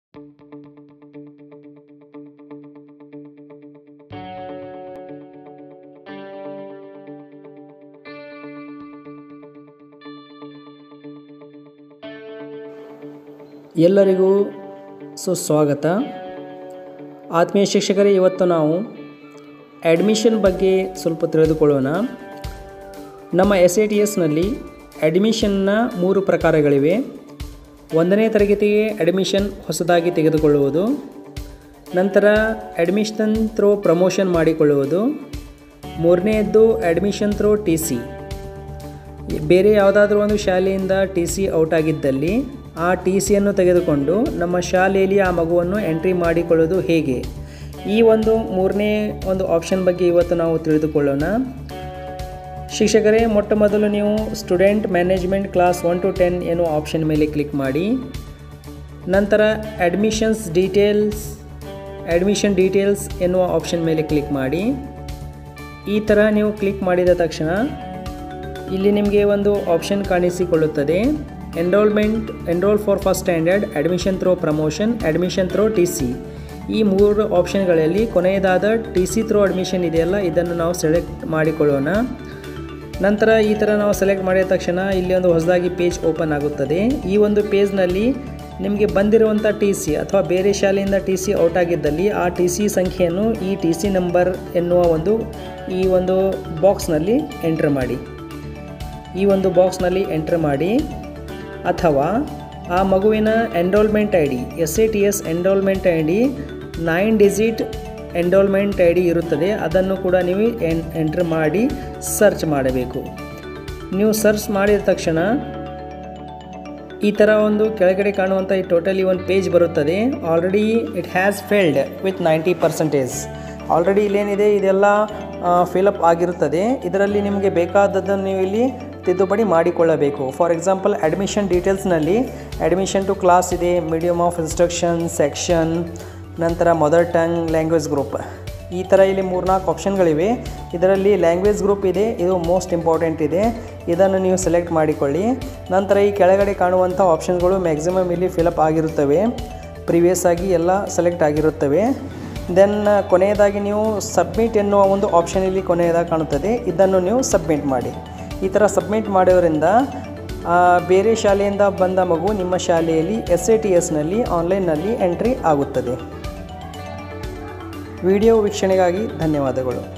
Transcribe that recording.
ಎಲ್ಲರಿಗೂ ಸುಸ್ವಾಗತ ಆತ್ಮೀಯ ಶಿಕ್ಷಕರೇ ಇವತ್ತು ನಾವು ಅಡ್ಮಿಷನ್ ಬಗ್ಗೆ ಸ್ವಲ್ಪ ತಿಳಿದುಕೊಳ್ಳೋಣ ನಮ್ಮ ಎಸ್ ಎ ಟಿ ಎಸ್ನಲ್ಲಿ ಅಡ್ಮಿಷನ್ನ ಮೂರು ಪ್ರಕಾರಗಳಿವೆ ಒಂದನೇ ತರಗತಿಗೆ ಅಡ್ಮಿಷನ್ ಹೊಸದಾಗಿ ತೆಗೆದುಕೊಳ್ಳುವುದು ನಂತರ ಅಡ್ಮಿಷನ್ ಥ್ರೋ ಪ್ರಮೋಷನ್ ಮಾಡಿಕೊಳ್ಳುವುದು ಮೂರನೆಯದ್ದು ಅಡ್ಮಿಷನ್ ಥ್ರೋ ಟಿ ಸಿ ಬೇರೆ ಯಾವುದಾದ್ರೂ ಒಂದು ಶಾಲೆಯಿಂದ ಟಿ ಸಿ ಔಟ್ ಆಗಿದ್ದಲ್ಲಿ ಆ ಟಿ ಸಿಯನ್ನು ತೆಗೆದುಕೊಂಡು ನಮ್ಮ ಶಾಲೆಯಲ್ಲಿ ಆ ಮಗುವನ್ನು ಎಂಟ್ರಿ ಮಾಡಿಕೊಳ್ಳೋದು ಹೇಗೆ ಈ ಒಂದು ಮೂರನೇ ಒಂದು ಆಪ್ಷನ್ ಬಗ್ಗೆ ಇವತ್ತು ನಾವು ತಿಳಿದುಕೊಳ್ಳೋಣ ಶಿಕ್ಷಕರೇ ಮೊಟ್ಟ ಮೊದಲು ನೀವು student management class one to ten ಎನ್ನುವ ಆಪ್ಷನ್ ಮೇಲೆ ಕ್ಲಿಕ್ ಮಾಡಿ ನಂತರ ಅಡ್ಮಿಷನ್ಸ್ ಡೀಟೇಲ್ಸ್ ಅಡ್ಮಿಷನ್ ಡೀಟೇಲ್ಸ್ ಎನ್ನುವ ಆಪ್ಷನ್ ಮೇಲೆ ಕ್ಲಿಕ್ ಮಾಡಿ ಈ ಥರ ನೀವು ಕ್ಲಿಕ್ ಮಾಡಿದ ತಕ್ಷಣ ಇಲ್ಲಿ ನಿಮಗೆ ಒಂದು ಆಪ್ಷನ್ ಕಾಣಿಸಿಕೊಳ್ಳುತ್ತದೆ enrolment enrol for first standard admission through promotion admission through T C ಈ ಮೂರು ಆಪ್ಷನ್ಗಳಲ್ಲಿ ಕೊನೆಯದಾದ ಟಿ ಸಿ ಥ್ರೋ ಅಡ್ಮಿಷನ್ ಇದೆಯಲ್ಲ ಇದನ್ನು ನಾವು ಸೆಲೆಕ್ಟ್ ಮಾಡಿಕೊಳ್ಳೋಣ ನಂತರ ಈ ಥರ ನಾವು ಸೆಲೆಕ್ಟ್ ಮಾಡಿದ ತಕ್ಷಣ ಇಲ್ಲಿ ಒಂದು ಹೊಸದಾಗಿ ಪೇಜ್ ಓಪನ್ ಆಗುತ್ತದೆ ಈ ಒಂದು ಪೇಜ್ನಲ್ಲಿ ನಿಮಗೆ ಬಂದಿರುವಂಥ ಟಿ ಸಿ ಅಥವಾ ಬೇರೆ ಶಾಲೆಯಿಂದ ಟಿ ಸಿ ಔಟ್ ಆಗಿದ್ದಲ್ಲಿ ಆ ಟಿ ಸಿ ಸಂಖ್ಯೆಯನ್ನು ಈ ಟಿ ಸಿ ನಂಬರ್ ಎನ್ನುವ ಒಂದು ಈ ಒಂದು ಬಾಕ್ಸ್ನಲ್ಲಿ ಎಂಟ್ರ್ ಮಾಡಿ ಈ ಒಂದು ಬಾಕ್ಸ್ನಲ್ಲಿ ಎಂಟ್ರ್ ಮಾಡಿ ಅಥವಾ ಆ ಮಗುವಿನ enrolment I D S A T S enrolment I D nine digit enrolment I D ಇರುತ್ತದೆ ಅದನ್ನು ಕೂಡ ನೀವು ಎನ್ ಎಂಟ್ರ್ ಮಾಡಿ ಸರ್ಚ್ ಮಾಡಬೇಕು ನೀವು ಸರ್ಚ್ ಮಾಡಿದ ತಕ್ಷಣ ಈ ಥರ ಒಂದು ಕೆಳಗಡೆ ಕಾಣುವಂಥ ಈ ಟೋಟಲಿ ಒಂದು ಪೇಜ್ ಬರುತ್ತದೆ already it has failed with ninety percentage already ಇಲ್ಲೇನಿದೆ ಇದೆಲ್ಲ ಫಿಲಪ್ ಆಗಿರುತ್ತದೆ ಇದರಲ್ಲಿ ನಿಮಗೆ ಬೇಕಾದದ್ದನ್ನು ನೀವು ಇಲ್ಲಿ ತಿದ್ದುಪಡಿ ಮಾಡಿಕೊಳ್ಳಬೇಕು ಫಾರ್ ಎಕ್ಸಾಂಪಲ್ ಅಡ್ಮಿಷನ್ ಡೀಟೇಲ್ಸ್ನಲ್ಲಿ ಅಡ್ಮಿಷನ್ ಟು ಕ್ಲಾಸ್ ಇದೆ ಮೀಡಿಯಮ್ ಆಫ್ ಇನ್ಸ್ಟ್ರಕ್ಷನ್ ಸೆಕ್ಷನ್ ನಂತರ ಮದರ್ ಟಂಗ್ ಲ್ಯಾಂಗ್ವೇಜ್ ಗ್ರೂಪ್ ಈ ಥರ ಇಲ್ಲಿ ಮೂರ್ನಾಲ್ಕು ಆಪ್ಷನ್ಗಳಿವೆ ಇದರಲ್ಲಿ ಲ್ಯಾಂಗ್ವೇಜ್ ಗ್ರೂಪ್ ಇದೆ ಇದು ಮೋಸ್ಟ್ ಇಂಪಾರ್ಟೆಂಟ್ ಇದೆ ಇದನ್ನು ನೀವು ಸೆಲೆಕ್ಟ್ ಮಾಡಿಕೊಳ್ಳಿ ನಂತರ ಈ ಕೆಳಗಡೆ ಕಾಣುವಂಥ ಆಪ್ಷನ್ಗಳು ಮ್ಯಾಕ್ಸಿಮಮ್ ಇಲ್ಲಿ ಫಿಲಪ್ ಆಗಿರುತ್ತವೆ ಪ್ರಿವಿಯಸ್ ಆಗಿ ಎಲ್ಲ ಸೆಲೆಕ್ಟ್ ಆಗಿರುತ್ತವೆ ದೆನ್ ಕೊನೆಯದಾಗಿ ನೀವು ಸಬ್ಮಿಟ್ ಎನ್ನುವ ಒಂದು ಆಪ್ಷನ್ ಇಲ್ಲಿ ಕೊನೆಯದಾಗಿ ಕಾಣುತ್ತದೆ ಇದನ್ನು ನೀವು ಸಬ್ಮಿಟ್ ಮಾಡಿ ಈ ಥರ ಸಬ್ಮಿಟ್ ಮಾಡೋದ್ರಿಂದ ಬೇರೆ ಶಾಲೆಯಿಂದ ಬಂದ ಮಗು ನಿಮ್ಮ ಶಾಲೆಯಲ್ಲಿ ಎಸ್ ಎ ಟಿ ಎಸ್ನಲ್ಲಿ ಆನ್ಲೈನ್ನಲ್ಲಿ ಎಂಟ್ರಿ ಆಗುತ್ತದೆ ವಿಡಿಯೋ ವೀಕ್ಷಣೆಗಾಗಿ ಧನ್ಯವಾದಗಳು